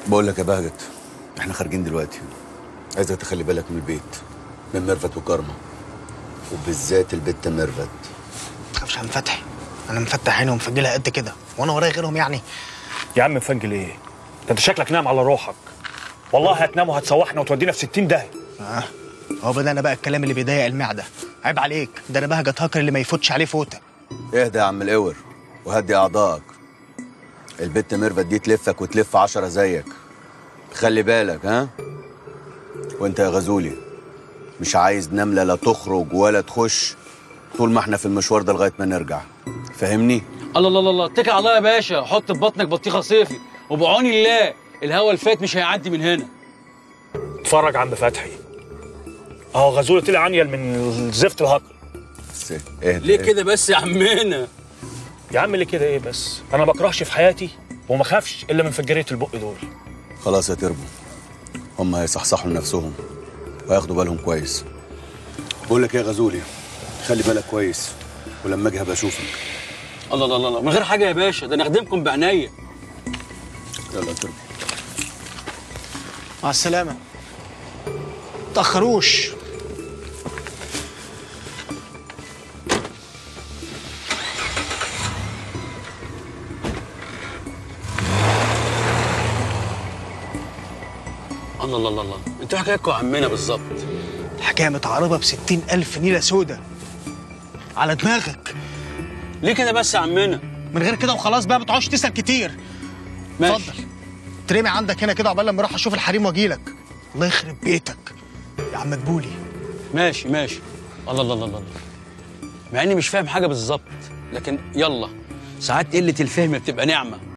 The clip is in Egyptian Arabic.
بقول لك يا بهجت احنا خارجين دلوقتي عايزك تخلي بالك من البيت من ميرفت وكارما وبالذات البت ميرفت تخافش عن فتحي انا مفتح عيني ومفجلها قد كده وانا ورايا غيرهم يعني يا عم مفنجل ايه؟ ده انت شكلك نام على روحك والله هتنام وهتسوحنا وتودينا في 60 داهيه اه هو بدأنا بقى الكلام اللي بيضايق المعده عيب عليك ده انا بهجت هاكر اللي ما يفوتش عليه فوته اهدى يا عم الاور وهدي اعضائك البت ميرفت دي تلفك وتلف عشرة زيك خلي بالك ها وانت يا غزولي مش عايز نملة لا تخرج ولا تخش طول ما احنا في المشوار ده لغاية ما نرجع فاهمني؟ الله الله الله الله اتكل على الله يا باشا حط في بطنك بطيخه صيفي وبعون الله الهوا الفات مش هيعدي من هنا اتفرج عم فتحي اهو غزوله طلع عنيل من الزفت الهكر بس اهدى ليه اهدى. كده بس يا عمنا يا عم ليه كده ايه بس انا ما بكرهش في حياتي وما خافش الا من فجريه البق دول خلاص يا تربو هم هيصحصحوا لنفسهم وياخدوا بالهم كويس بقول لك إيه يا غزولي خلي بالك كويس ولما اجي هبقى اشوفك الله الله الله الله. من غير حاجه يا باشا ده انا اخدمكم بعناية يلا يا تربو مع السلامه تاخروش الله الله الله الله انتوا حكايتكم يا عمنا بالظبط الحكايه متعرضه ب ألف نيله سودا على دماغك ليه كده بس يا عمنا من غير كده وخلاص بقى ما تقعدش تسال كتير ماشي اتفضل ترمي عندك هنا كده عقبال لما اروح اشوف الحريم واجيلك الله يخرب بيتك يا عم مدبولي ماشي ماشي الله الله الله الله مع اني مش فاهم حاجه بالظبط لكن يلا ساعات قله الفهم بتبقى نعمه